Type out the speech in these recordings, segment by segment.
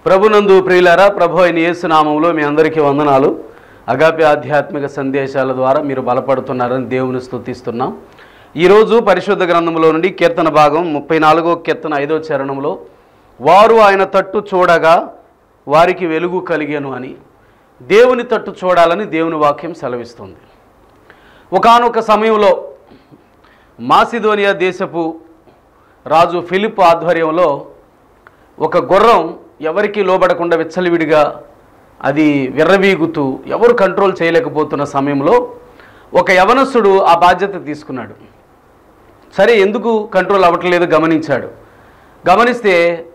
ప్రభునందు ప్రియులారా ప్రభు అయిన యేసునామంలో మీ అందరికీ వందనాలు అగాపి ఆధ్యాత్మిక సందేశాల ద్వారా మీరు బలపడుతున్నారని దేవుని స్తుతిస్తున్నాం ఈరోజు పరిశుద్ధ గ్రంథంలో నుండి కీర్తన భాగం ముప్పై నాలుగో కీర్తన ఐదో చరణంలో వారు ఆయన తట్టు చూడగా వారికి వెలుగు కలిగెను అని దేవుని తట్టు చూడాలని దేవుని వాక్యం సెలవిస్తుంది ఒకానొక సమయంలో మాసిదోనియా దేశపు రాజు ఫిలిప్ ఆధ్వర్యంలో ఒక గుర్రం ఎవరికి లోబడకుండా విచ్చలవిడిగా అది విర్రవీగుతూ ఎవరు కంట్రోల్ చేయలేకపోతున్న సమయంలో ఒక యవనస్తుడు ఆ బాధ్యత తీసుకున్నాడు సరే ఎందుకు కంట్రోల్ అవ్వట్లేదు గమనించాడు గమనిస్తే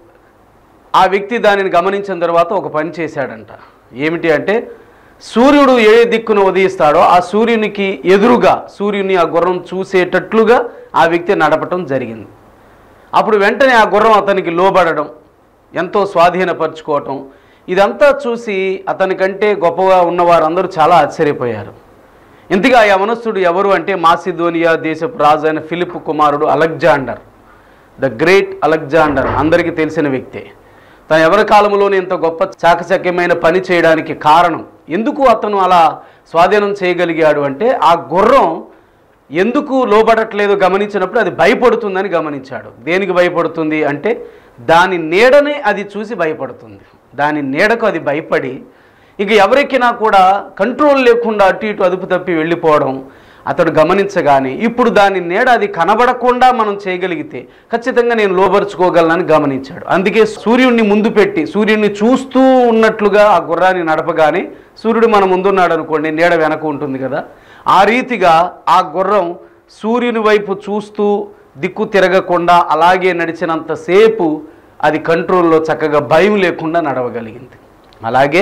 ఆ వ్యక్తి దానిని గమనించిన తర్వాత ఒక పని చేశాడంట ఏమిటి అంటే సూర్యుడు ఏ దిక్కును ఉదయిస్తాడో ఆ సూర్యునికి ఎదురుగా సూర్యుని ఆ గుర్రం చూసేటట్లుగా ఆ వ్యక్తి నడపటం జరిగింది అప్పుడు వెంటనే ఆ గుర్రం అతనికి లోబడడం ఎంతో స్వాధీనపరచుకోవటం ఇదంతా చూసి అతనికంటే గొప్పగా ఉన్నవారందరూ చాలా ఆశ్చర్యపోయారు ఇంతగా ఆ యవనస్తుడు ఎవరు అంటే మాసిదోనియా దేశపు రాజు అయిన ఫిలిప్ కుమారుడు అలెగ్జాండర్ ద గ్రేట్ అలెగ్జాండర్ అందరికీ తెలిసిన వ్యక్తే తను ఎవరి కాలంలోనే ఇంత గొప్ప చాకచక్యమైన పని చేయడానికి కారణం ఎందుకు అతను అలా స్వాధీనం చేయగలిగాడు అంటే ఆ గుర్రం ఎందుకు లోబడట్లేదు గమనించినప్పుడు అది భయపడుతుందని గమనించాడు దేనికి భయపడుతుంది అంటే దాని నీడనే అది చూసి భయపడుతుంది దాని నీడకు అది భయపడి ఇక ఎవరెక్కినా కూడా కంట్రోల్ లేకుండా అటు ఇటు అదుపు తప్పి వెళ్ళిపోవడం అతడు గమనించగానే ఇప్పుడు దాని నీడ అది కనబడకుండా మనం చేయగలిగితే ఖచ్చితంగా నేను లోబరుచుకోగలనని గమనించాడు అందుకే సూర్యుడిని ముందు పెట్టి సూర్యుడిని చూస్తూ ఉన్నట్లుగా ఆ గుర్రాన్ని నడపగానే సూర్యుడు మన ముందున్నాడు అనుకోండి నీడ వెనక ఉంటుంది కదా ఆ రీతిగా ఆ గుర్రం సూర్యుని వైపు చూస్తూ దిక్కు తిరగకుండా అలాగే నడిచినంతసేపు అది కంట్రోల్లో చక్కగా భయం లేకుండా నడవగలిగింది అలాగే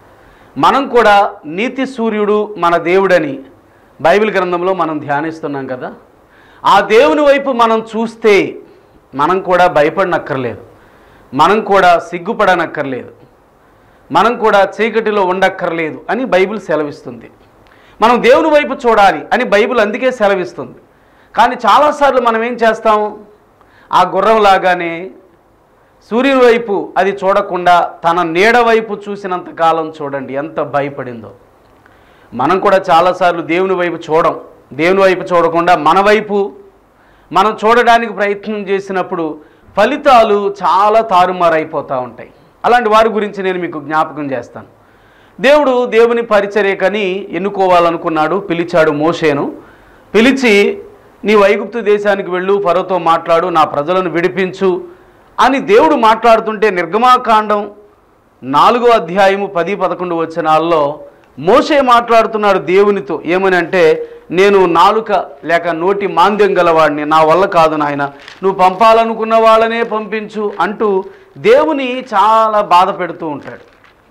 మనం కూడా నీతి సూర్యుడు మన దేవుడని బైబిల్ గ్రంథంలో మనం ధ్యానిస్తున్నాం కదా ఆ దేవుని వైపు మనం చూస్తే మనం కూడా భయపడనక్కర్లేదు మనం కూడా సిగ్గుపడనక్కర్లేదు మనం కూడా చీకటిలో ఉండక్కర్లేదు అని బైబిల్ సెలవిస్తుంది మనం దేవుని వైపు చూడాలి అని బైబిల్ అందుకే సెలవిస్తుంది కానీ చాలాసార్లు మనం ఏం చేస్తాం ఆ గుర్రం లాగానే సూర్యుని వైపు అది చూడకుండా తన నీడ వైపు చూసినంత కాలం చూడండి ఎంత భయపడిందో మనం కూడా చాలాసార్లు దేవుని వైపు చూడం దేవుని వైపు చూడకుండా మన వైపు మనం చూడడానికి ప్రయత్నం చేసినప్పుడు ఫలితాలు చాలా తారుమారైపోతూ ఉంటాయి అలాంటి వారి గురించి నేను మీకు జ్ఞాపకం చేస్తాను దేవుడు దేవుని పరిచర్యకని ఎన్నుకోవాలనుకున్నాడు పిలిచాడు మోషేను పిలిచి నీ వైగుప్తు దేశానికి వెళ్ళు ఫరోతో మాట్లాడు నా ప్రజలను విడిపించు అని దేవుడు మాట్లాడుతుంటే నిర్గమాకాండం నాలుగో అధ్యాయము పది పదకొండు వచనాల్లో మోషే మాట్లాడుతున్నాడు దేవునితో ఏమని అంటే నేను నాలుక లేక నోటి మాంద్యం గలవాడిని నా వల్ల కాదు నాయన నువ్వు పంపాలనుకున్న వాళ్ళనే పంపించు అంటూ దేవుని చాలా బాధ పెడుతూ ఉంటాడు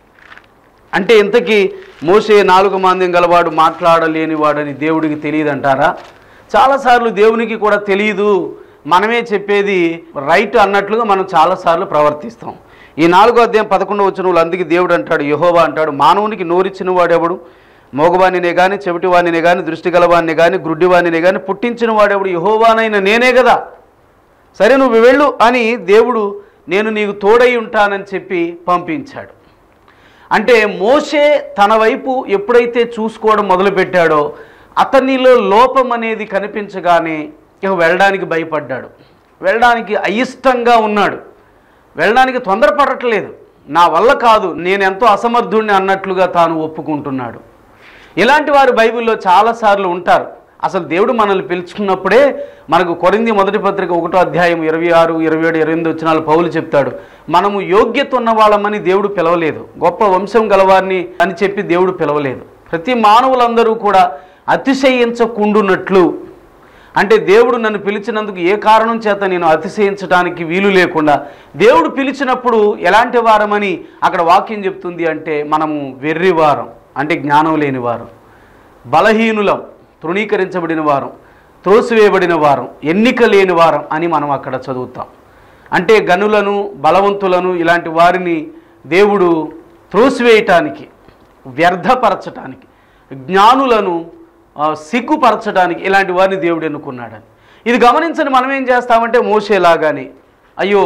అంటే ఇంతకీ మోసే నాలుగు మాంద్యం గలవాడు మాట్లాడలేనివాడని దేవుడికి తెలియదంటారా చాలాసార్లు దేవునికి కూడా తెలియదు మనమే చెప్పేది రైట్ అన్నట్లుగా మనం చాలాసార్లు ప్రవర్తిస్తాం ఈ నాలుగో అధ్యాయం పదకొండు వచ్చిన వాళ్ళు అందుకే దేవుడు అంటాడు యహోవా అంటాడు మానవునికి నోరిచ్చిన వాడెవడు మోగవాణినే కానీ చెవిటివాణినే కానీ దృష్టి గలవాణ్ణి కానీ గ్రుడ్డివాణినే కానీ పుట్టించిన వాడెవడు యహోవానైన నేనే కదా సరే నువ్వు వెళ్ళు అని దేవుడు నేను నీకు తోడై ఉంటానని చెప్పి పంపించాడు అంటే మోషే తన వైపు ఎప్పుడైతే చూసుకోవడం మొదలుపెట్టాడో అతనిలో లోపం అనేది కనిపించగానే ఇక వెళ్ళడానికి భయపడ్డాడు వెళ్ళడానికి అయిష్టంగా ఉన్నాడు వెళ్ళడానికి తొందరపడట్లేదు నా వల్ల కాదు నేను ఎంతో అసమర్థుడిని అన్నట్లుగా తాను ఒప్పుకుంటున్నాడు ఇలాంటి వారు బైబిల్లో చాలాసార్లు ఉంటారు అసలు దేవుడు మనల్ని పిలుచుకున్నప్పుడే మనకు కొరింది మొదటి పత్రిక ఒకటో అధ్యాయం ఇరవై ఆరు ఇరవై ఏడు ఇరవై ఎనిమిది వచ్చినాలు పౌలు చెప్తాడు మనము యోగ్యత ఉన్న వాళ్ళమని దేవుడు పిలవలేదు గొప్ప వంశం గలవారిని అని చెప్పి దేవుడు పిలవలేదు ప్రతి మానవులందరూ కూడా అతిశయించకుండునట్లు అంటే దేవుడు నన్ను పిలిచినందుకు ఏ కారణం చేత నేను అతిశయించడానికి వీలు లేకుండా దేవుడు పిలిచినప్పుడు ఎలాంటి వారమని అక్కడ వాక్యం చెప్తుంది అంటే మనము వెర్రివారం అంటే జ్ఞానం లేని వారం బలహీనులం తృణీకరించబడిన వారం త్రోసివేయబడిన వారం ఎన్నిక లేని వారం అని మనం అక్కడ చదువుతాం అంటే గనులను బలవంతులను ఇలాంటి వారిని దేవుడు త్రోసివేయటానికి వ్యర్థపరచటానికి జ్ఞానులను ఆ, సిగ్గుపరచడానికి ఇలాంటి వారిని దేవుడు ఎన్నుకున్నాడని ఇది గమనించని మనం ఏం చేస్తామంటే మోసేలాగానే అయ్యో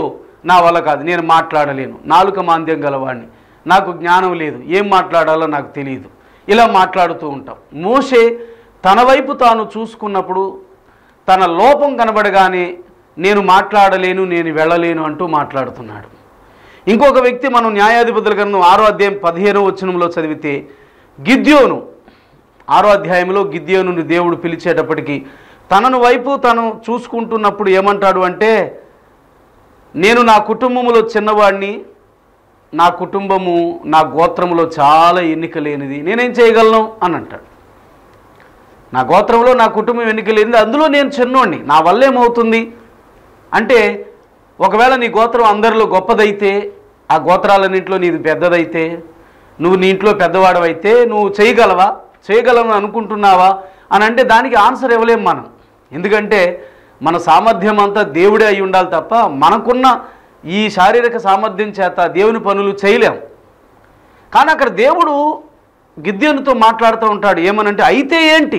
నా వల్ల కాదు నేను మాట్లాడలేను నాలుక మాంద్యం గలవాడిని నాకు జ్ఞానం లేదు ఏం మాట్లాడాలో నాకు తెలియదు ఇలా మాట్లాడుతూ ఉంటాం మోషే తన వైపు తాను చూసుకున్నప్పుడు తన లోపం కనబడగానే నేను మాట్లాడలేను నేను వెళ్ళలేను అంటూ మాట్లాడుతున్నాడు ఇంకొక వ్యక్తి మనం న్యాయాధిపతుల గ్రంథం ఆరో అధ్యాయం పదిహేనో వచనంలో చదివితే గిద్యోను ఆరో అధ్యాయంలో గిద్యోను దేవుడు పిలిచేటప్పటికి తనను వైపు తను చూసుకుంటున్నప్పుడు ఏమంటాడు అంటే నేను నా కుటుంబంలో చిన్నవాడిని నా కుటుంబము నా గోత్రములో చాలా ఎన్నిక లేనిది నేనేం చేయగలను అని అంటాడు నా గోత్రంలో నా కుటుంబం ఎన్నిక లేనిది అందులో నేను చిన్నోడిని నా వల్ల ఏమవుతుంది అంటే ఒకవేళ నీ గోత్రం అందరిలో గొప్పదైతే ఆ గోత్రాలన్నింటిలో నీది పెద్దదైతే నువ్వు నీ ఇంట్లో పెద్దవాడవైతే నువ్వు చేయగలవా చేయగలవని అనుకుంటున్నావా అని అంటే దానికి ఆన్సర్ ఇవ్వలేం మనం ఎందుకంటే మన సామర్థ్యం అంతా దేవుడే అయి ఉండాలి తప్ప మనకున్న ఈ శారీరక సామర్థ్యం చేత దేవుని పనులు చేయలేం కానీ అక్కడ దేవుడు గిద్యోనుతో మాట్లాడుతూ ఉంటాడు ఏమనంటే అయితే ఏంటి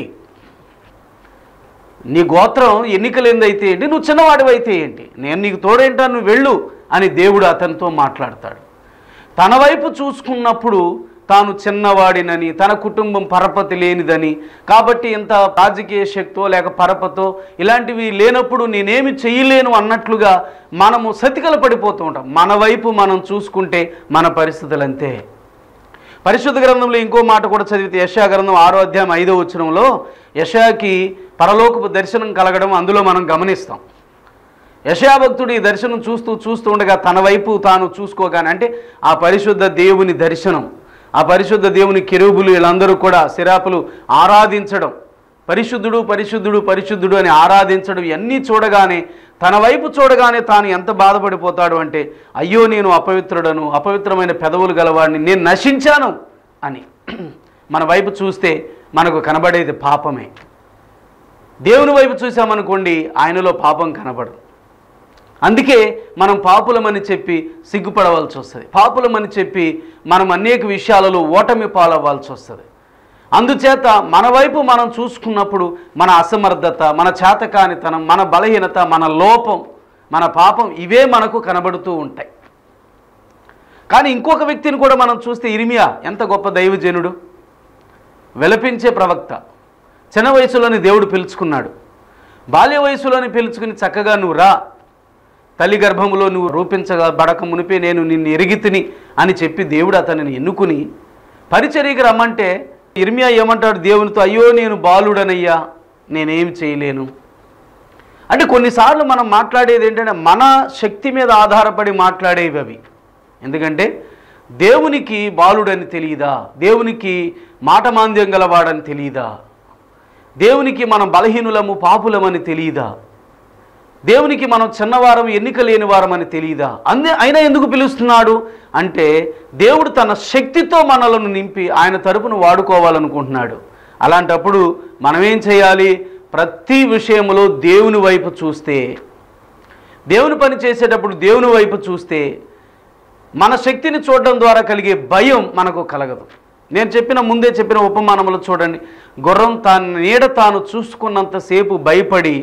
నీ గోత్రం ఎన్నికలేంది అయితే ఏంటి నువ్వు చిన్నవాడివి అయితే ఏంటి నేను నీకు తోడేంటా నువ్వు వెళ్ళు అని దేవుడు అతనితో మాట్లాడతాడు తన వైపు చూసుకున్నప్పుడు తాను చిన్నవాడినని తన కుటుంబం పరపతి లేనిదని కాబట్టి ఇంత రాజకీయ శక్తో లేక పరపతో ఇలాంటివి లేనప్పుడు నేనేమి చేయలేను అన్నట్లుగా మనము సతికల పడిపోతూ ఉంటాం మన వైపు మనం చూసుకుంటే మన పరిస్థితులు అంతే పరిశుద్ధ గ్రంథంలో ఇంకో మాట కూడా చదివితే యశా గ్రంథం ఆరో అధ్యాయం ఐదో వచనంలో యశాకి పరలోకపు దర్శనం కలగడం అందులో మనం గమనిస్తాం యశాభక్తుడు ఈ దర్శనం చూస్తూ చూస్తూ ఉండగా తన వైపు తాను చూసుకోగానే అంటే ఆ పరిశుద్ధ దేవుని దర్శనం ఆ పరిశుద్ధ దేవుని కెరూబులు వీళ్ళందరూ కూడా శిరాపులు ఆరాధించడం పరిశుద్ధుడు పరిశుద్ధుడు పరిశుద్ధుడు అని ఆరాధించడం ఇవన్నీ చూడగానే తన వైపు చూడగానే తాను ఎంత బాధపడిపోతాడు అంటే అయ్యో నేను అపవిత్రుడను అపవిత్రమైన పెదవులు గలవాడిని నేను నశించాను అని మన వైపు చూస్తే మనకు కనబడేది పాపమే దేవుని వైపు చూసామనుకోండి ఆయనలో పాపం కనబడదు అందుకే మనం పాపులమని చెప్పి సిగ్గుపడవలసి వస్తుంది పాపులమని చెప్పి మనం అనేక విషయాలలో ఓటమి పాలవ్వాల్సి వస్తుంది అందుచేత మన వైపు మనం చూసుకున్నప్పుడు మన అసమర్థత మన చేతకానితనం మన బలహీనత మన లోపం మన పాపం ఇవే మనకు కనబడుతూ ఉంటాయి కానీ ఇంకొక వ్యక్తిని కూడా మనం చూస్తే ఇరిమియా ఎంత గొప్ప దైవజనుడు విలపించే ప్రవక్త చిన్న వయసులోని దేవుడు పిలుచుకున్నాడు బాల్య వయసులోని పిలుచుకుని చక్కగా నువ్వు రా తల్లి గర్భములో నువ్వు రూపించబడక మునిపే నేను నిన్ను ఎరిగితిని అని చెప్పి దేవుడు అతనిని ఎన్నుకుని పరిచర్యకి రమ్మంటే ఇర్మియా ఏమంటాడు దేవునితో అయ్యో నేను బాలుడనయ్యా నేనేం చేయలేను అంటే కొన్నిసార్లు మనం మాట్లాడేది ఏంటంటే మన శక్తి మీద ఆధారపడి మాట్లాడేవి అవి ఎందుకంటే దేవునికి బాలుడని తెలియదా దేవునికి మాటమాంద్యం గలవాడని తెలియదా దేవునికి మనం బలహీనులము పాపులమని తెలియదా దేవునికి మనం చిన్నవారం ఎన్నిక లేని వారమని తెలియదా అందే అయినా ఎందుకు పిలుస్తున్నాడు అంటే దేవుడు తన శక్తితో మనలను నింపి ఆయన తరపున వాడుకోవాలనుకుంటున్నాడు అలాంటప్పుడు మనం ఏం చేయాలి ప్రతి విషయంలో దేవుని వైపు చూస్తే దేవుని పని చేసేటప్పుడు దేవుని వైపు చూస్తే మన శక్తిని చూడడం ద్వారా కలిగే భయం మనకు కలగదు నేను చెప్పిన ముందే చెప్పిన ఉపమానములు చూడండి గుర్రం తాను నీడ తాను చూసుకున్నంతసేపు భయపడి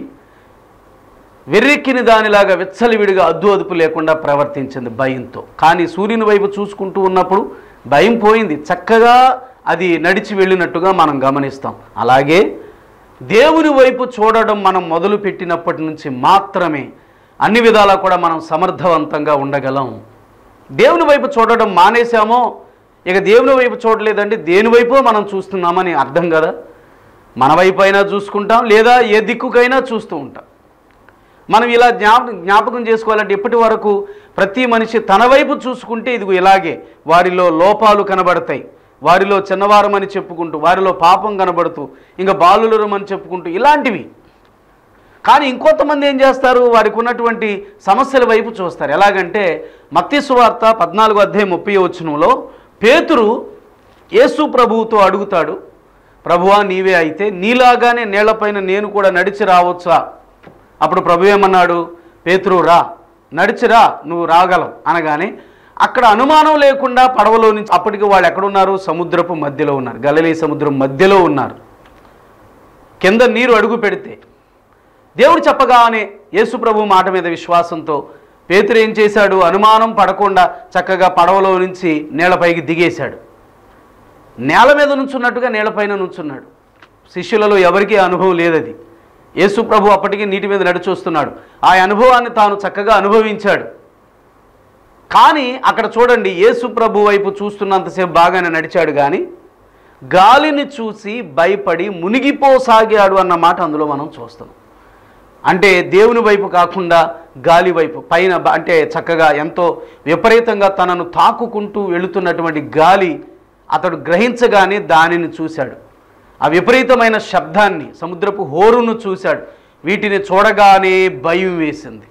వెర్రెక్కిన దానిలాగా విచ్చలవిడిగా అద్దు అదుపు లేకుండా ప్రవర్తించింది భయంతో కానీ సూర్యుని వైపు చూసుకుంటూ ఉన్నప్పుడు భయం పోయింది చక్కగా అది నడిచి వెళ్ళినట్టుగా మనం గమనిస్తాం అలాగే దేవుని వైపు చూడడం మనం మొదలు పెట్టినప్పటి నుంచి మాత్రమే అన్ని విధాలా కూడా మనం సమర్థవంతంగా ఉండగలం దేవుని వైపు చూడడం మానేశామో ఇక దేవుని వైపు చూడలేదంటే దేని వైపో మనం చూస్తున్నామని అర్థం కదా మన వైపు అయినా చూసుకుంటాం లేదా ఏ దిక్కుకైనా చూస్తూ ఉంటాం మనం ఇలా జ్ఞాప జ్ఞాపకం చేసుకోవాలంటే ఇప్పటి వరకు ప్రతి మనిషి తన వైపు చూసుకుంటే ఇదిగో ఇలాగే వారిలో లోపాలు కనబడతాయి వారిలో చిన్నవారమని చెప్పుకుంటూ వారిలో పాపం కనబడుతూ ఇంకా బాలులరమని చెప్పుకుంటూ ఇలాంటివి కానీ ఇంకొంతమంది ఏం చేస్తారు వారికి ఉన్నటువంటి సమస్యల వైపు చూస్తారు ఎలాగంటే మత్స్సు వార్త పద్నాలుగు అధ్యాయం ముప్పై వచనంలో పేతురు యేసు ప్రభువుతో అడుగుతాడు ప్రభువా నీవే అయితే నీలాగానే నేలపైన నేను కూడా నడిచి రావచ్చా అప్పుడు ప్రభు ఏమన్నాడు పేతురు రా నడిచిరా నువ్వు రాగలవు అనగానే అక్కడ అనుమానం లేకుండా పడవలో నుంచి అప్పటికి వాళ్ళు ఎక్కడున్నారు సముద్రపు మధ్యలో ఉన్నారు గలలీ సముద్రం మధ్యలో ఉన్నారు కింద నీరు అడుగు పెడితే దేవుడు చెప్పగానే యేసు ప్రభు మాట మీద విశ్వాసంతో పేతురు ఏం చేశాడు అనుమానం పడకుండా చక్కగా పడవలో నుంచి నేలపైకి దిగేశాడు నేల మీద నుంచున్నట్టుగా నేలపైన నుంచున్నాడు శిష్యులలో ఎవరికీ అనుభవం లేదది యేసు ప్రభు అప్పటికి నీటి మీద నడిచొస్తున్నాడు ఆ అనుభవాన్ని తాను చక్కగా అనుభవించాడు కానీ అక్కడ చూడండి యేసు ప్రభు వైపు చూస్తున్నంతసేపు బాగానే నడిచాడు కానీ గాలిని చూసి భయపడి మునిగిపోసాగాడు అన్న మాట అందులో మనం చూస్తున్నాం అంటే దేవుని వైపు కాకుండా గాలి వైపు పైన బ- అంటే చక్కగా ఎంతో విపరీతంగా తనను తాకుకుంటూ వెళుతున్నటువంటి గాలి అతడు గ్రహించగానే దానిని చూశాడు ఆ విపరీతమైన శబ్దాన్ని సముద్రపు హోరును చూశాడు వీటిని చూడగానే భయం వేసింది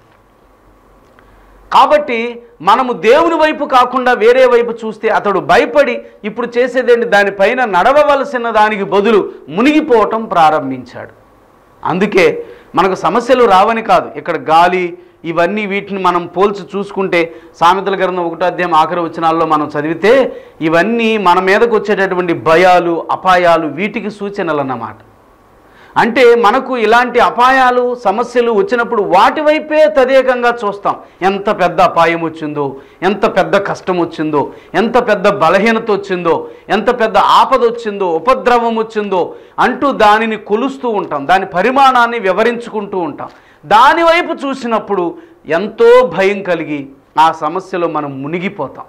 కాబట్టి మనము దేవుని వైపు కాకుండా వేరే వైపు చూస్తే అతడు భయపడి ఇప్పుడు చేసేదేంటి దానిపైన నడవవలసిన దానికి బదులు మునిగిపోవటం ప్రారంభించాడు అందుకే మనకు సమస్యలు రావని కాదు ఇక్కడ గాలి ఇవన్నీ వీటిని మనం పోల్చి చూసుకుంటే సామెతల గ్రంథం ఒకటో అధ్యాయం ఆఖరి వచనాల్లో మనం చదివితే ఇవన్నీ మన మీదకు వచ్చేటటువంటి భయాలు అపాయాలు వీటికి సూచనలు అన్నమాట అంటే మనకు ఇలాంటి అపాయాలు సమస్యలు వచ్చినప్పుడు వాటి వైపే తదేకంగా చూస్తాం ఎంత పెద్ద అపాయం వచ్చిందో ఎంత పెద్ద కష్టం వచ్చిందో ఎంత పెద్ద బలహీనత వచ్చిందో ఎంత పెద్ద ఆపద వచ్చిందో ఉపద్రవం వచ్చిందో అంటూ దానిని కొలుస్తూ ఉంటాం దాని పరిమాణాన్ని వివరించుకుంటూ ఉంటాం దాని వైపు చూసినప్పుడు ఎంతో భయం కలిగి ఆ సమస్యలో మనం మునిగిపోతాం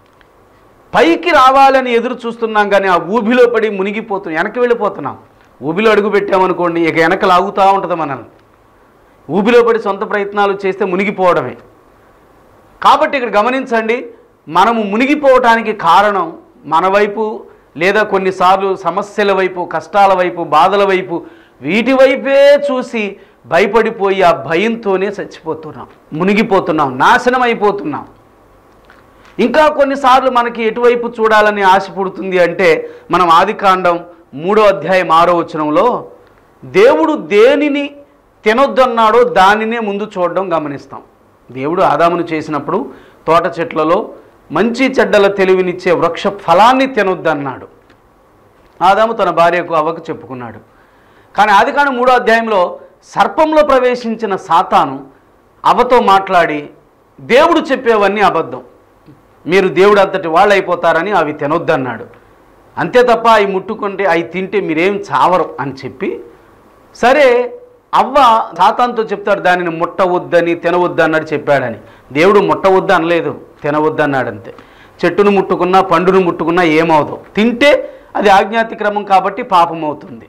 పైకి రావాలని ఎదురు చూస్తున్నాం కానీ ఆ ఊబిలో పడి మునిగిపోతున్నాం వెనక్కి వెళ్ళిపోతున్నాం ఊబిలో అడుగు పెట్టామనుకోండి ఇక వెనక లాగుతూ ఉంటుంది మనల్ని ఊబిలో పడి సొంత ప్రయత్నాలు చేస్తే మునిగిపోవడమే కాబట్టి ఇక్కడ గమనించండి మనము మునిగిపోవటానికి కారణం మన వైపు లేదా కొన్నిసార్లు సమస్యల వైపు కష్టాల వైపు బాధల వైపు వీటి వైపే చూసి భయపడిపోయి ఆ భయంతోనే చచ్చిపోతున్నాం మునిగిపోతున్నాం నాశనం అయిపోతున్నాం ఇంకా కొన్నిసార్లు మనకి ఎటువైపు చూడాలని ఆశ పుడుతుంది అంటే మనం ఆదికాండం మూడో అధ్యాయం ఆరో వచనంలో దేవుడు దేనిని తినొద్దన్నాడో దానినే ముందు చూడడం గమనిస్తాం దేవుడు ఆదామును చేసినప్పుడు తోట చెట్లలో మంచి చెడ్డల తెలివినిచ్చే వృక్ష ఫలాన్ని తినొద్దన్నాడు ఆదాము తన భార్యకు అవ్వకు చెప్పుకున్నాడు కానీ ఆదికాండం మూడో అధ్యాయంలో సర్పంలో ప్రవేశించిన సాతాను అవ్వతో మాట్లాడి దేవుడు చెప్పేవన్నీ అబద్ధం మీరు దేవుడు అంతటి వాళ్ళు అయిపోతారని అవి తినొద్దన్నాడు అంతే తప్ప అవి ముట్టుకుంటే అవి తింటే మీరేం చావరు అని చెప్పి సరే అవ్వ సాతాన్తో చెప్తాడు దానిని ముట్టవద్దని తినవద్దన్నాడు చెప్పాడని దేవుడు ముట్టవద్దు అనలేదు తినవద్దు అన్నాడు అంతే చెట్టును ముట్టుకున్నా పండును ముట్టుకున్నా ఏమవుదు తింటే అది ఆజ్ఞాతిక్రమం కాబట్టి పాపం అవుతుంది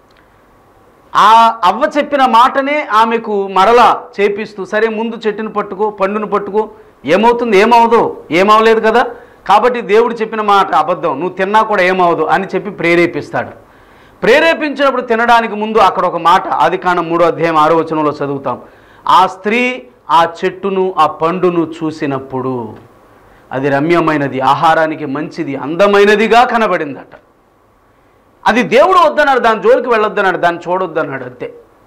ఆ అవ్వ చెప్పిన మాటనే ఆమెకు మరలా చేపిస్తూ సరే ముందు చెట్టును పట్టుకో పండును పట్టుకో ఏమవుతుంది ఏమవదు ఏమవలేదు కదా కాబట్టి దేవుడు చెప్పిన మాట అబద్ధం నువ్వు తిన్నా కూడా ఏమవదు అని చెప్పి ప్రేరేపిస్తాడు ప్రేరేపించినప్పుడు తినడానికి ముందు అక్కడ ఒక మాట ఆది కాండం మూడో అధ్యాయం ఆరో వచనంలో చదువుతాం ఆ స్త్రీ ఆ చెట్టును ఆ పండును చూసినప్పుడు అది రమ్యమైనది ఆహారానికి మంచిది అందమైనదిగా కనబడిందట అది దేవుడు వద్దన్నాడు దాని జోలికి వెళ్ళొద్దన్నాడు దాన్ని చూడొద్దన్నాడు అంతే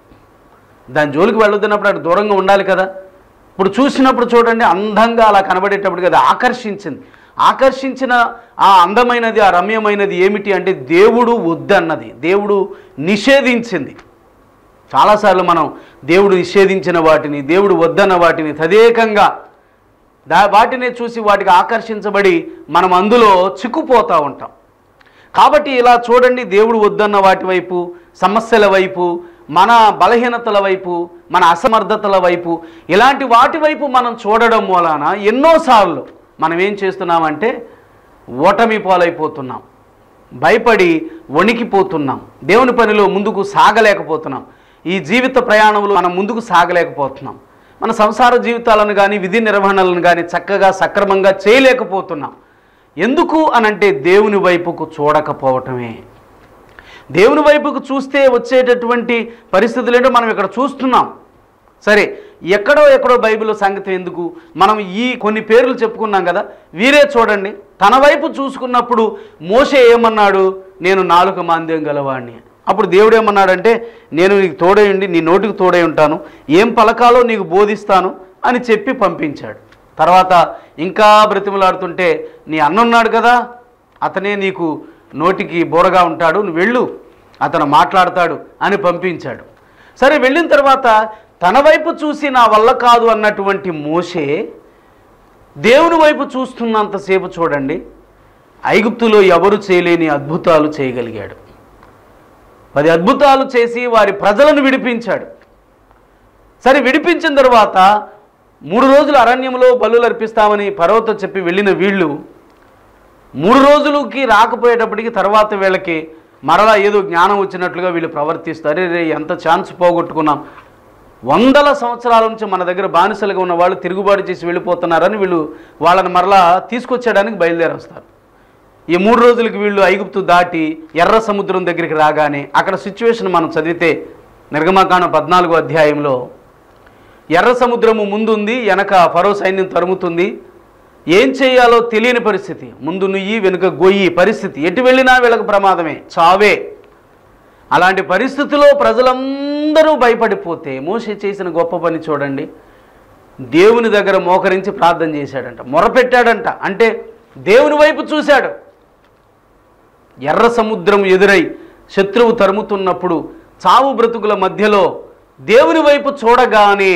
దాని జోలికి వెళ్ళొద్దన్నప్పుడు అటు దూరంగా ఉండాలి కదా ఇప్పుడు చూసినప్పుడు చూడండి అందంగా అలా కనబడేటప్పుడు కదా ఆకర్షించింది ఆకర్షించిన ఆ అందమైనది ఆ రమ్యమైనది ఏమిటి అంటే దేవుడు వద్దన్నది దేవుడు నిషేధించింది చాలాసార్లు మనం దేవుడు నిషేధించిన వాటిని దేవుడు వద్దన్న వాటిని తదేకంగా దా వాటినే చూసి వాటికి ఆకర్షించబడి మనం అందులో చిక్కుపోతూ ఉంటాం కాబట్టి ఇలా చూడండి దేవుడు వద్దన్న వాటి వైపు సమస్యల వైపు మన బలహీనతల వైపు మన అసమర్థతల వైపు ఇలాంటి వాటి వైపు మనం చూడడం వలన ఎన్నోసార్లు మనం ఏం చేస్తున్నామంటే ఓటమి పాలైపోతున్నాం భయపడి వణికిపోతున్నాం దేవుని పనిలో ముందుకు సాగలేకపోతున్నాం ఈ జీవిత ప్రయాణంలో మనం ముందుకు సాగలేకపోతున్నాం మన సంసార జీవితాలను కానీ విధి నిర్వహణలను కానీ చక్కగా సక్రమంగా చేయలేకపోతున్నాం ఎందుకు అనంటే దేవుని వైపుకు చూడకపోవటమే దేవుని వైపుకు చూస్తే వచ్చేటటువంటి పరిస్థితులు ఏంటో మనం ఇక్కడ చూస్తున్నాం సరే ఎక్కడో ఎక్కడో బైబిల్ సంగతి ఎందుకు మనం ఈ కొన్ని పేర్లు చెప్పుకున్నాం కదా వీరే చూడండి తన వైపు చూసుకున్నప్పుడు మోసే ఏమన్నాడు నేను నాలుక మాంద్యం గలవాడిని అప్పుడు దేవుడు ఏమన్నాడంటే నేను నీకు తోడై ఉండి నీ నోటికి తోడై ఉంటాను ఏం పలకాలో నీకు బోధిస్తాను అని చెప్పి పంపించాడు తర్వాత ఇంకా బ్రతిమలాడుతుంటే నీ అన్న ఉన్నాడు కదా అతనే నీకు నోటికి బోరగా ఉంటాడు నువ్వు వెళ్ళు అతను మాట్లాడతాడు అని పంపించాడు సరే వెళ్ళిన తర్వాత తన వైపు చూసి నా వల్ల కాదు అన్నటువంటి మోషే దేవుని వైపు చూస్తున్నంతసేపు చూడండి ఐగుప్తులో ఎవరు చేయలేని అద్భుతాలు చేయగలిగాడు పది అద్భుతాలు చేసి వారి ప్రజలను విడిపించాడు సరే విడిపించిన తర్వాత మూడు రోజులు అరణ్యంలో బలులు అర్పిస్తామని పర్వతం చెప్పి వెళ్ళిన వీళ్ళు మూడు రోజులకి రాకపోయేటప్పటికి తర్వాత వీళ్ళకి మరలా ఏదో జ్ఞానం వచ్చినట్లుగా వీళ్ళు ప్రవర్తిస్తారు అరే రే ఎంత ఛాన్స్ పోగొట్టుకున్నాం వందల సంవత్సరాల నుంచి మన దగ్గర బానిసలుగా ఉన్న వాళ్ళు తిరుగుబాటు చేసి వెళ్ళిపోతున్నారని వీళ్ళు వాళ్ళని మరలా తీసుకొచ్చేయడానికి బయలుదేరి వస్తారు ఈ మూడు రోజులకి వీళ్ళు ఐగుప్తు దాటి ఎర్ర సముద్రం దగ్గరికి రాగానే అక్కడ సిచ్యువేషన్ మనం చదివితే నిర్గమాకాండం పద్నాలుగో అధ్యాయంలో ఎర్ర సముద్రము ముందుంది వెనక ఫరో సైన్యం తరుముతుంది ఏం చేయాలో తెలియని పరిస్థితి ముందు నుయ్యి వెనుక గొయ్యి పరిస్థితి ఎటు వెళ్ళినా వీళ్ళకి ప్రమాదమే చావే అలాంటి పరిస్థితిలో ప్రజలందరూ భయపడిపోతే మోసే చేసిన గొప్ప పని చూడండి దేవుని దగ్గర మోకరించి ప్రార్థన చేశాడంట మొరపెట్టాడంట అంటే దేవుని వైపు చూశాడు ఎర్ర సముద్రం ఎదురై శత్రువు తరుముతున్నప్పుడు చావు బ్రతుకుల మధ్యలో దేవుని వైపు చూడగానే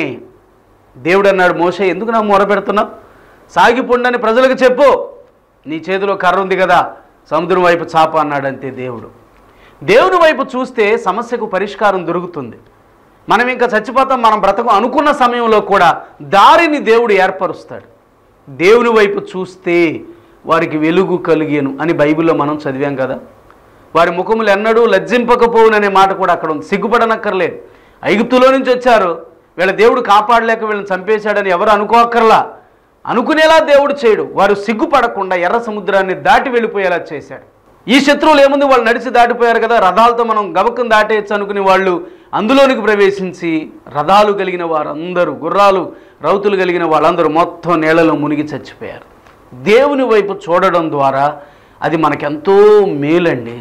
దేవుడు అన్నాడు మోసే ఎందుకు నా మొర పెడుతున్నావు సాగిపోండని ప్రజలకు చెప్పు నీ చేతిలో కర్ర ఉంది కదా సముద్రం వైపు చాప అన్నాడంతే దేవుడు దేవుని వైపు చూస్తే సమస్యకు పరిష్కారం దొరుకుతుంది మనం ఇంకా చచ్చిపోతాం మనం బ్రతకం అనుకున్న సమయంలో కూడా దారిని దేవుడు ఏర్పరుస్తాడు దేవుని వైపు చూస్తే వారికి వెలుగు కలిగేను అని బైబిల్లో మనం చదివాం కదా వారి ముఖములు ఎన్నడూ లజ్జింపకపోవుననే మాట కూడా అక్కడ ఉంది సిగ్గుపడనక్కర్లేదు ఐగుప్తులో నుంచి వచ్చారు వీళ్ళ దేవుడు కాపాడలేక వీళ్ళని చంపేశాడని ఎవరు అనుకోక్కర్లా అనుకునేలా దేవుడు చేయడు వారు సిగ్గుపడకుండా ఎర్ర సముద్రాన్ని దాటి వెళ్ళిపోయేలా చేశాడు ఈ శత్రువులు ఏముంది వాళ్ళు నడిచి దాటిపోయారు కదా రథాలతో మనం గబక్కం దాటేయచ్చు అనుకునే వాళ్ళు అందులోనికి ప్రవేశించి రథాలు కలిగిన వారందరూ గుర్రాలు రౌతులు కలిగిన వాళ్ళందరూ మొత్తం నీళ్ళలో మునిగి చచ్చిపోయారు దేవుని వైపు చూడడం ద్వారా అది మనకెంతో మేలండి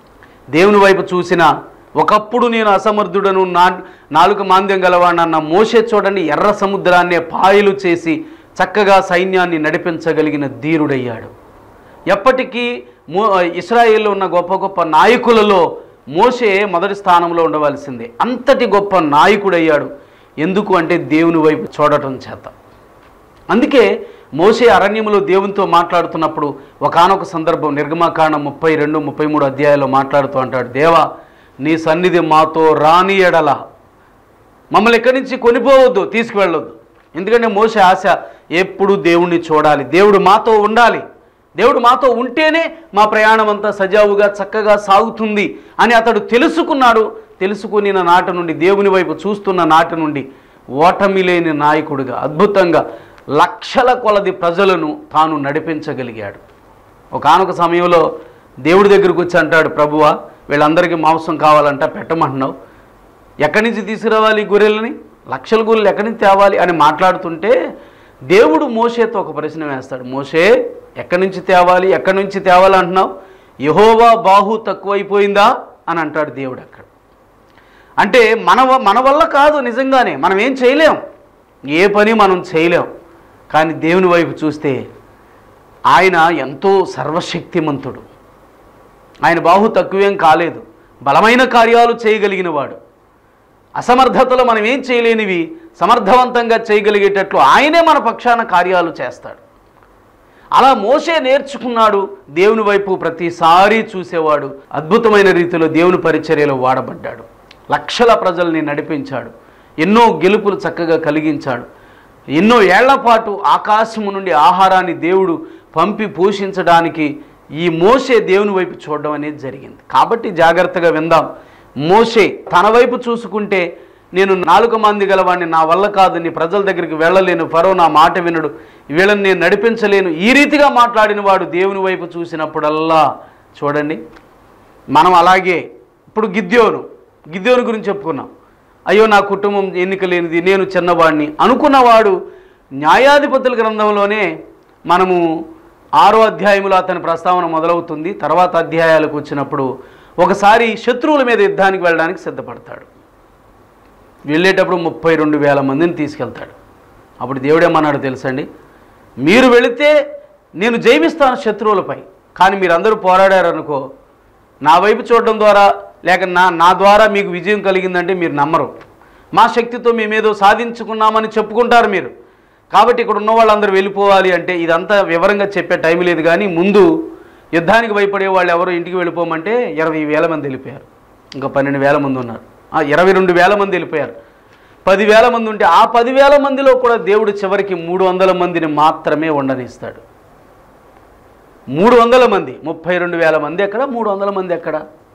దేవుని వైపు చూసిన ఒకప్పుడు నేను అసమర్థుడను నా నాలుగు మాంద్యం గలవాడన్న మోసే చూడండి ఎర్ర సముద్రాన్నే పాయలు చేసి చక్కగా సైన్యాన్ని నడిపించగలిగిన ధీరుడయ్యాడు ఎప్పటికీ మో ఇస్రాయేల్లో ఉన్న గొప్ప గొప్ప నాయకులలో మోసే మొదటి స్థానంలో ఉండవలసిందే అంతటి గొప్ప నాయకుడయ్యాడు ఎందుకు అంటే దేవుని వైపు చూడటం చేత అందుకే మోసే అరణ్యములో దేవునితో మాట్లాడుతున్నప్పుడు ఒకానొక సందర్భం నిర్గమాకాండం ముప్పై రెండు ముప్పై మూడు అధ్యాయాల్లో మాట్లాడుతూ అంటాడు దేవా నీ సన్నిధి మాతో రాని ఎడల మమ్మల్ని ఎక్కడి నుంచి కొనిపోవద్దు తీసుకువెళ్ళొద్దు ఎందుకంటే మోసే ఆశ ఎప్పుడు దేవుణ్ణి చూడాలి దేవుడు మాతో ఉండాలి దేవుడు మాతో ఉంటేనే మా ప్రయాణం అంతా సజావుగా చక్కగా సాగుతుంది అని అతడు తెలుసుకున్నాడు తెలుసుకుని నాటి నుండి దేవుని వైపు చూస్తున్న నాటి నుండి ఓటమి లేని నాయకుడిగా అద్భుతంగా లక్షల కొలది ప్రజలను తాను నడిపించగలిగాడు ఒకనొక సమయంలో దేవుడి దగ్గరికి వచ్చి అంటాడు ప్రభువా వీళ్ళందరికీ మాంసం కావాలంట పెట్టమంటున్నావు ఎక్కడి నుంచి తీసుకురావాలి ఈ గొర్రెలని లక్షల గొర్రెలు ఎక్కడి నుంచి తేవాలి అని మాట్లాడుతుంటే దేవుడు మోషేతో ఒక ప్రశ్న వేస్తాడు మోషే ఎక్కడి నుంచి తేవాలి ఎక్కడి నుంచి తేవాలి అంటున్నావు యహోవా బాహు తక్కువైపోయిందా అని అంటాడు దేవుడు అక్కడ అంటే మన వ- మన వల్ల కాదు నిజంగానే మనం ఏం చేయలేం ఏ పని మనం చేయలేం కానీ దేవుని వైపు చూస్తే ఆయన ఎంతో సర్వశక్తిమంతుడు ఆయన బాహు తక్కువేం కాలేదు బలమైన కార్యాలు చేయగలిగిన వాడు అసమర్థతలో మనం ఏం చేయలేనివి సమర్థవంతంగా చేయగలిగేటట్లు ఆయనే మన పక్షాన కార్యాలు చేస్తాడు అలా మోసే నేర్చుకున్నాడు దేవుని వైపు ప్రతిసారి చూసేవాడు అద్భుతమైన రీతిలో దేవుని పరిచర్యలో వాడబడ్డాడు లక్షల ప్రజల్ని నడిపించాడు ఎన్నో గెలుపులు చక్కగా కలిగించాడు ఎన్నో ఏళ్ల పాటు ఆకాశము నుండి ఆహారాన్ని దేవుడు పంపి పోషించడానికి ఈ మోసే దేవుని వైపు చూడడం అనేది జరిగింది కాబట్టి జాగ్రత్తగా విందాం మోసే తన వైపు చూసుకుంటే నేను నాలుగు మంది గలవాడిని నా వల్ల కాదు నీ ప్రజల దగ్గరికి వెళ్ళలేను ఫరో నా మాట వినడు వీళ్ళని నేను నడిపించలేను ఈ రీతిగా మాట్లాడిన వాడు దేవుని వైపు చూసినప్పుడల్లా చూడండి మనం అలాగే ఇప్పుడు గిద్యోను గిద్యోను గురించి చెప్పుకున్నాం అయ్యో నా కుటుంబం ఎన్నిక లేనిది నేను చిన్నవాడిని అనుకున్నవాడు న్యాయాధిపతుల గ్రంథంలోనే మనము ఆరో అధ్యాయంలో అతని ప్రస్తావన మొదలవుతుంది తర్వాత అధ్యాయాలకు వచ్చినప్పుడు ఒకసారి శత్రువుల మీద యుద్ధానికి వెళ్ళడానికి సిద్ధపడతాడు వెళ్ళేటప్పుడు ముప్పై రెండు వేల మందిని తీసుకెళ్తాడు అప్పుడు దేవుడేమన్నాడు తెలుసండి మీరు వెళితే నేను జయిస్తాను శత్రువులపై కానీ మీరందరూ పోరాడారనుకో నా వైపు చూడడం ద్వారా లేక నా నా ద్వారా మీకు విజయం కలిగిందంటే మీరు నమ్మరు మా శక్తితో మేమేదో సాధించుకున్నామని చెప్పుకుంటారు మీరు కాబట్టి ఇక్కడ ఉన్న వాళ్ళందరూ వెళ్ళిపోవాలి అంటే ఇదంతా వివరంగా చెప్పే టైం లేదు కానీ ముందు యుద్ధానికి భయపడే వాళ్ళు ఎవరో ఇంటికి వెళ్ళిపోమంటే ఇరవై వేల మంది వెళ్ళిపోయారు ఇంకా పన్నెండు వేల మంది ఉన్నారు ఆ, ఇరవై రెండు వేల మంది వెళ్ళిపోయారు పదివేల మంది ఉంటే ఆ పదివేల మందిలో కూడా దేవుడు చివరికి మూడు వందల మందిని మాత్రమే ఉండనిస్తాడు మూడు వందల మంది ముప్పై రెండు వేల మంది ఎక్కడ మూడు వందల మంది ఎక్కడ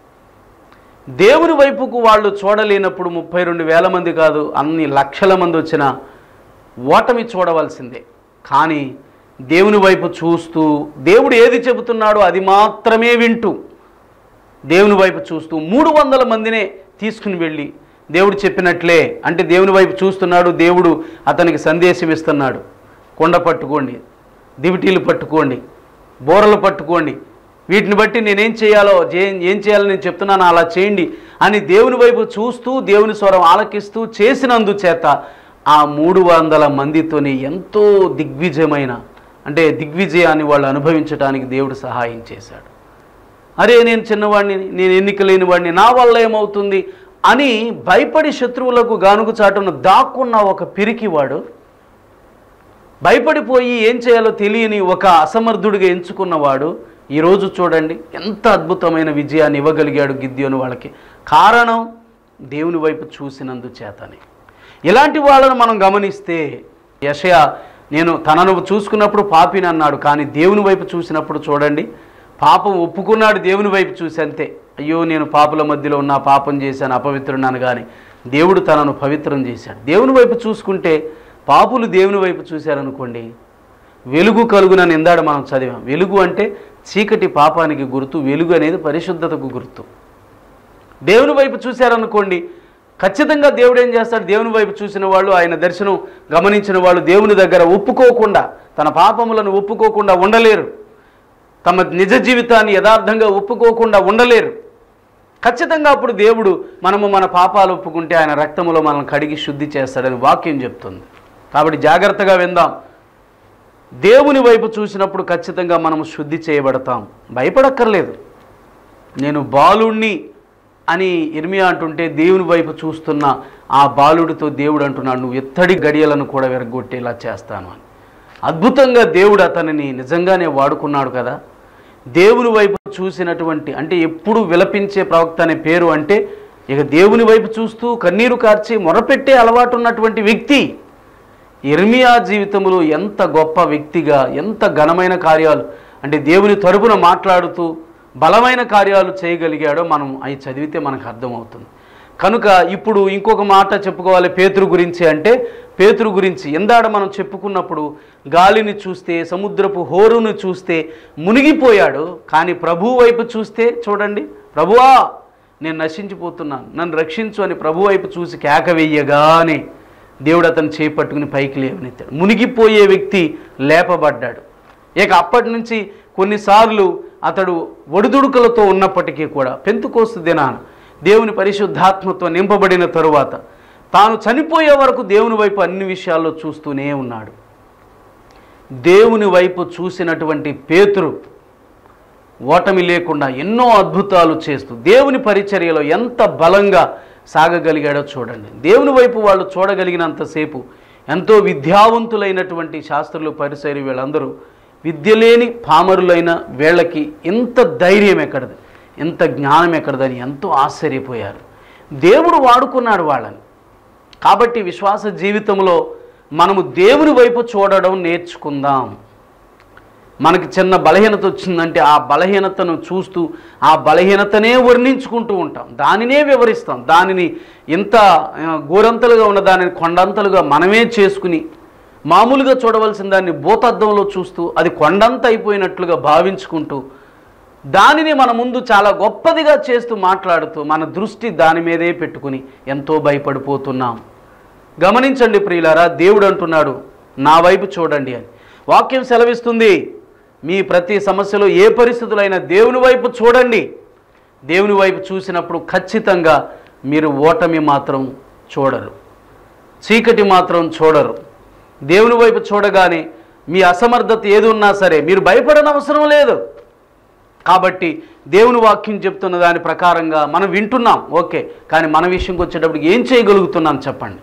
దేవుని వైపుకు వాళ్ళు చూడలేనప్పుడు ముప్పై రెండు వేల మంది కాదు అన్ని లక్షల మంది వచ్చినా ఓటమి చూడవలసిందే కానీ దేవుని వైపు చూస్తూ దేవుడు ఏది చెబుతున్నాడో అది మాత్రమే వింటూ దేవుని వైపు చూస్తూ మూడు వందల మందినే తీసుకుని వెళ్ళి దేవుడు చెప్పినట్లే అంటే దేవుని వైపు చూస్తున్నాడు దేవుడు అతనికి సందేశం ఇస్తున్నాడు కొండ పట్టుకోండి దివిటీలు పట్టుకోండి బోరలు పట్టుకోండి వీటిని బట్టి నేనేం చేయాలో జే- ఏం చేయాలో నేను చెప్తున్నాను అలా చేయండి అని దేవుని వైపు చూస్తూ దేవుని స్వరం ఆలకిస్తూ చేసినందుచేత ఆ మూడు వందల మందితోని ఎంతో దిగ్విజయమైన అంటే దిగ్విజయాన్ని వాళ్ళు అనుభవించడానికి దేవుడు సహాయం చేశాడు అరే నేను చిన్నవాడిని నేను ఎన్నిక లేని వాడిని నా వల్ల ఏమవుతుంది అని భయపడి శత్రువులకు గానుగు చాటున దాక్కున్న ఒక పిరికివాడు భయపడిపోయి ఏం చేయాలో తెలియని ఒక అసమర్థుడిగా ఎంచుకున్నవాడు ఈరోజు చూడండి ఎంత అద్భుతమైన విజయాన్ని ఇవ్వగలిగాడు గిద్యోను వాళ్ళకి కారణం దేవుని వైపు చూసినందు చేతనే ఇలాంటి వాళ్ళను మనం గమనిస్తే యషయ నేను తనను చూసుకున్నప్పుడు పాపిని అన్నాడు కానీ దేవుని వైపు చూసినప్పుడు చూడండి పాపం ఒప్పుకున్నాడు దేవుని వైపు చూసి అంతే అయ్యో నేను పాపుల మధ్యలో ఉన్న పాపం చేశాను అపవిత్రున్నాను కానీ దేవుడు తనను పవిత్రం చేశాడు దేవుని వైపు చూసుకుంటే పాపులు దేవుని వైపు చూశారనుకోండి వెలుగు కలుగునని ఇందాడ మనం చదివాం వెలుగు అంటే చీకటి పాపానికి గుర్తు వెలుగు అనేది పరిశుద్ధతకు గుర్తు దేవుని వైపు చూశారనుకోండి ఖచ్చితంగా దేవుడు ఏం చేస్తాడు దేవుని వైపు చూసిన వాళ్ళు ఆయన దర్శనం గమనించిన వాళ్ళు దేవుని దగ్గర ఒప్పుకోకుండా తన పాపములను ఒప్పుకోకుండా ఉండలేరు తమ నిజ జీవితాన్ని యథార్థంగా ఒప్పుకోకుండా ఉండలేరు ఖచ్చితంగా అప్పుడు దేవుడు మనము మన పాపాలు ఒప్పుకుంటే ఆయన రక్తములో మనల్ని కడిగి శుద్ధి చేస్తాడని వాక్యం చెప్తుంది కాబట్టి జాగ్రత్తగా విందాం దేవుని వైపు చూసినప్పుడు ఖచ్చితంగా మనము శుద్ధి చేయబడతాం భయపడక్కర్లేదు నేను బాలుణ్ణి అని ఇర్మియా అంటుంటే దేవుని వైపు చూస్తున్న ఆ బాలుడితో దేవుడు అంటున్నాడు నువ్వు ఎత్తడి గడియలను కూడా విరగొట్టేలా చేస్తాను అని అద్భుతంగా దేవుడు అతనిని నిజంగానే వాడుకున్నాడు కదా దేవుని వైపు చూసినటువంటి అంటే ఎప్పుడు విలపించే ప్రవక్త అనే పేరు అంటే ఇక దేవుని వైపు చూస్తూ కన్నీరు కార్చి మొరపెట్టే అలవాటు ఉన్నటువంటి వ్యక్తి ఇర్మియా జీవితంలో ఎంత గొప్ప వ్యక్తిగా ఎంత ఘనమైన కార్యాలు అంటే దేవుని తరపున మాట్లాడుతూ బలమైన కార్యాలు చేయగలిగాడో మనం అవి చదివితే మనకు అర్థమవుతుంది కనుక ఇప్పుడు ఇంకొక మాట చెప్పుకోవాలి పేతురు గురించి అంటే పేతురు గురించి ఎందాడ మనం చెప్పుకున్నప్పుడు గాలిని చూస్తే సముద్రపు హోరును చూస్తే మునిగిపోయాడు కానీ ప్రభు వైపు చూస్తే చూడండి ప్రభువా నేను నశించిపోతున్నాను నన్ను రక్షించు అని ప్రభు వైపు చూసి కేక వెయ్యగానే దేవుడు అతను చేపట్టుకుని పైకి లేవనెత్తాడు మునిగిపోయే వ్యక్తి లేపబడ్డాడు ఇక అప్పటి నుంచి కొన్నిసార్లు అతడు ఒడిదుడుకులతో ఉన్నప్పటికీ కూడా పెంతుకోస్తు దినాన దేవుని పరిశుద్ధాత్మతో నింపబడిన తరువాత తాను చనిపోయే వరకు దేవుని వైపు అన్ని విషయాల్లో చూస్తూనే ఉన్నాడు దేవుని వైపు చూసినటువంటి పేతురు ఓటమి లేకుండా ఎన్నో అద్భుతాలు చేస్తూ దేవుని పరిచర్యలో ఎంత బలంగా సాగగలిగాడో చూడండి దేవుని వైపు వాళ్ళు చూడగలిగినంతసేపు ఎంతో విద్యావంతులైనటువంటి శాస్త్రులు పరిసరి వీళ్ళందరూ విద్య లేని పామరులైన వీళ్ళకి ఇంత ధైర్యం ఎక్కడది ఇంత జ్ఞానం ఎక్కడదని ఎంతో ఆశ్చర్యపోయారు దేవుడు వాడుకున్నాడు వాళ్ళని కాబట్టి విశ్వాస జీవితంలో మనము దేవుని వైపు చూడడం నేర్చుకుందాం మనకి చిన్న బలహీనత వచ్చిందంటే ఆ బలహీనతను చూస్తూ ఆ బలహీనతనే వర్ణించుకుంటూ ఉంటాం దానినే వివరిస్తాం దానిని ఇంత ఆ, గోరంతలుగా ఉన్న దానిని కొండంతలుగా మనమే చేసుకుని మామూలుగా చూడవలసిన దాన్ని భూతద్దంలో చూస్తూ అది కొండంత అయిపోయినట్లుగా భావించుకుంటూ దానిని మన ముందు చాలా గొప్పదిగా చేస్తూ మాట్లాడుతూ మన దృష్టి దాని మీదే పెట్టుకుని ఎంతో భయపడిపోతున్నాం గమనించండి ప్రియులారా దేవుడు అంటున్నాడు నా వైపు చూడండి అని వాక్యం సెలవిస్తుంది మీ ప్రతి సమస్యలో ఏ పరిస్థితులైనా దేవుని వైపు చూడండి దేవుని వైపు చూసినప్పుడు ఖచ్చితంగా మీరు ఓటమి మాత్రం చూడరు చీకటి మాత్రం చూడరు దేవుని వైపు చూడగానే మీ అసమర్థత ఏది ఉన్నా సరే మీరు భయపడనవసరం లేదు కాబట్టి దేవుని వాక్యం చెప్తున్న దాని ప్రకారంగా మనం వింటున్నాం ఓకే కానీ మన విషయంకి వచ్చేటప్పుడు ఏం చేయగలుగుతున్నాం చెప్పండి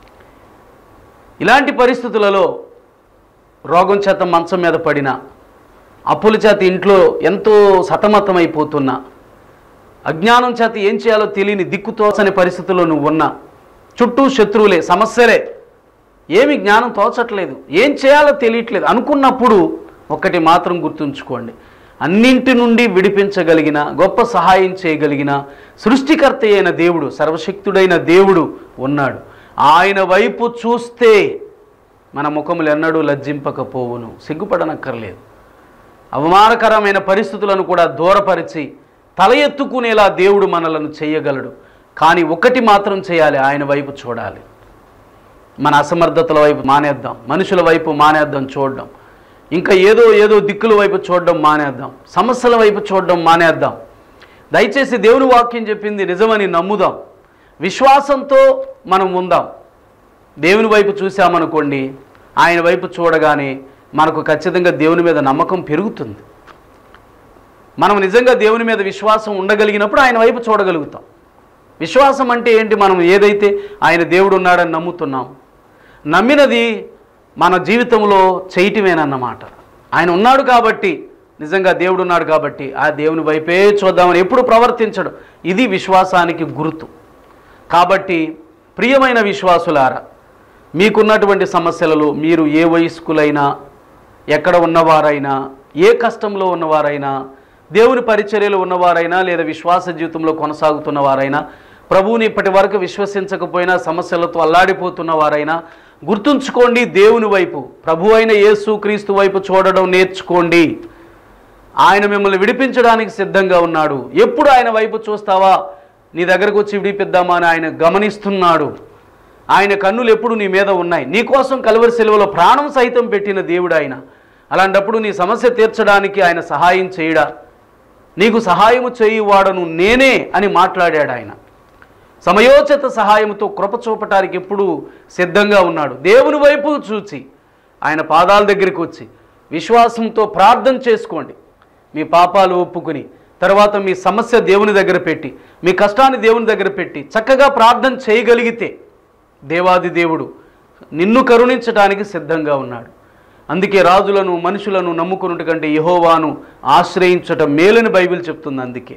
ఇలాంటి పరిస్థితులలో రోగం చేత మంచం మీద పడిన అప్పుల చేత ఇంట్లో ఎంతో సతమతమైపోతున్నా అజ్ఞానం చేత ఏం చేయాలో తెలియని దిక్కుతోచని పరిస్థితుల్లో నువ్వు ఉన్నా చుట్టూ శత్రువులే సమస్యలే ఏమి జ్ఞానం తోచట్లేదు ఏం చేయాలో తెలియట్లేదు అనుకున్నప్పుడు ఒక్కటి మాత్రం గుర్తుంచుకోండి అన్నింటి నుండి విడిపించగలిగిన గొప్ప సహాయం చేయగలిగిన సృష్టికర్త అయిన దేవుడు సర్వశక్తుడైన దేవుడు ఉన్నాడు ఆయన వైపు చూస్తే మన ముఖములు ఎన్నడూ లజ్జింపకపోవును సిగ్గుపడనక్కర్లేదు అవమానకరమైన పరిస్థితులను కూడా దూరపరిచి తల ఎత్తుకునేలా దేవుడు మనలను చేయగలడు కానీ ఒకటి మాత్రం చేయాలి ఆయన వైపు చూడాలి మన అసమర్థతల వైపు మానేద్దాం మనుషుల వైపు మానేద్దాం చూడడం ఇంకా ఏదో ఏదో దిక్కుల వైపు చూడడం మానేద్దాం సమస్యల వైపు చూడడం మానేద్దాం దయచేసి దేవుని వాక్యం చెప్పింది నిజమని నమ్ముదాం విశ్వాసంతో మనం ఉందాం దేవుని వైపు చూసామనుకోండి ఆయన వైపు చూడగానే మనకు ఖచ్చితంగా దేవుని మీద నమ్మకం పెరుగుతుంది మనం నిజంగా దేవుని మీద విశ్వాసం ఉండగలిగినప్పుడు ఆయన వైపు చూడగలుగుతాం విశ్వాసం అంటే ఏంటి మనం ఏదైతే ఆయన దేవుడు ఉన్నాడని నమ్ముతున్నాం నమ్మినది మన జీవితంలో చేయటమేనన్నమాట ఆయన ఉన్నాడు కాబట్టి నిజంగా దేవుడు ఉన్నాడు కాబట్టి ఆ దేవుని వైపే చూద్దామని ఎప్పుడు ప్రవర్తించడు ఇది విశ్వాసానికి గుర్తు కాబట్టి ప్రియమైన విశ్వాసులారా మీకున్నటువంటి సమస్యలలో మీరు ఏ వయస్కులైనా ఎక్కడ ఉన్నవారైనా ఏ కష్టంలో ఉన్నవారైనా దేవుని పరిచర్యలో ఉన్నవారైనా లేదా విశ్వాస జీవితంలో కొనసాగుతున్న వారైనా ప్రభువుని ఇప్పటి వరకు విశ్వసించకపోయినా సమస్యలతో అల్లాడిపోతున్న వారైనా గుర్తుంచుకోండి దేవుని వైపు ప్రభు అయిన యేసు క్రీస్తు వైపు చూడడం నేర్చుకోండి ఆయన మిమ్మల్ని విడిపించడానికి సిద్ధంగా ఉన్నాడు ఎప్పుడు ఆయన వైపు చూస్తావా నీ దగ్గరకు వచ్చి విడిపిద్దామా అని ఆయన గమనిస్తున్నాడు ఆయన కన్నులు ఎప్పుడు నీ మీద ఉన్నాయి నీ కోసం కలువరి సెలవులో ప్రాణం సైతం పెట్టిన దేవుడు ఆయన అలాంటప్పుడు నీ సమస్య తీర్చడానికి ఆయన సహాయం చేయడా నీకు సహాయము చేయువాడను నేనే అని మాట్లాడాడు ఆయన సమయోచిత సహాయంతో కృప చూపటానికి ఎప్పుడు సిద్ధంగా ఉన్నాడు దేవుని వైపు చూచి ఆయన పాదాల దగ్గరికి వచ్చి విశ్వాసంతో ప్రార్థన చేసుకోండి మీ పాపాలు ఒప్పుకుని తర్వాత మీ సమస్య దేవుని దగ్గర పెట్టి మీ కష్టాన్ని దేవుని దగ్గర పెట్టి చక్కగా ప్రార్థన చేయగలిగితే దేవాది దేవుడు నిన్ను కరుణించడానికి సిద్ధంగా ఉన్నాడు అందుకే రాజులను మనుషులను నమ్ముకున్నట్టు కంటే యహోవాను ఆశ్రయించటం మేలని బైబిల్ చెప్తుంది అందుకే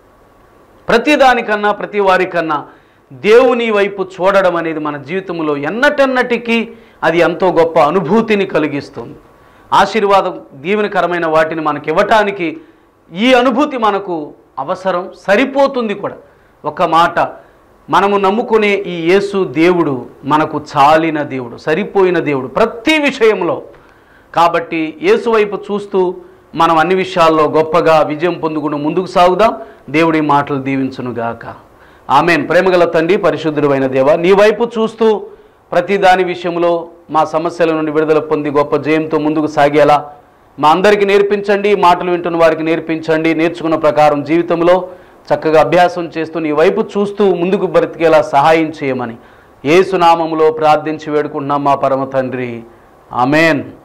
ప్రతిదానికన్నా ప్రతి వారికన్నా దేవుని వైపు చూడడం అనేది మన జీవితంలో ఎన్నటెన్నటికీ అది ఎంతో గొప్ప అనుభూతిని కలిగిస్తుంది ఆశీర్వాదం దీవెనకరమైన వాటిని మనకి ఇవ్వటానికి ఈ అనుభూతి మనకు అవసరం సరిపోతుంది కూడా ఒక మాట మనము నమ్ముకునే ఈ యేసు దేవుడు మనకు చాలిన దేవుడు సరిపోయిన దేవుడు ప్రతి విషయంలో కాబట్టి యేసు వైపు చూస్తూ మనం అన్ని విషయాల్లో గొప్పగా విజయం పొందుకుని ముందుకు సాగుదాం దేవుడి మాటలు దీవించునుగాక ఆమెన్ ప్రేమగల తండ్రి పరిశుద్ధుడైన దేవ నీ వైపు చూస్తూ ప్రతి దాని విషయంలో మా సమస్యల నుండి విడుదల పొంది గొప్ప జయంతో ముందుకు సాగేలా మా అందరికీ నేర్పించండి మాటలు వింటున్న వారికి నేర్పించండి నేర్చుకున్న ప్రకారం జీవితంలో చక్కగా అభ్యాసం చేస్తూ నీ వైపు చూస్తూ ముందుకు బ్రతికేలా సహాయం చేయమని ఏసునామములో ప్రార్థించి వేడుకుంటున్నాం మా పరమ తండ్రి ఆమెన్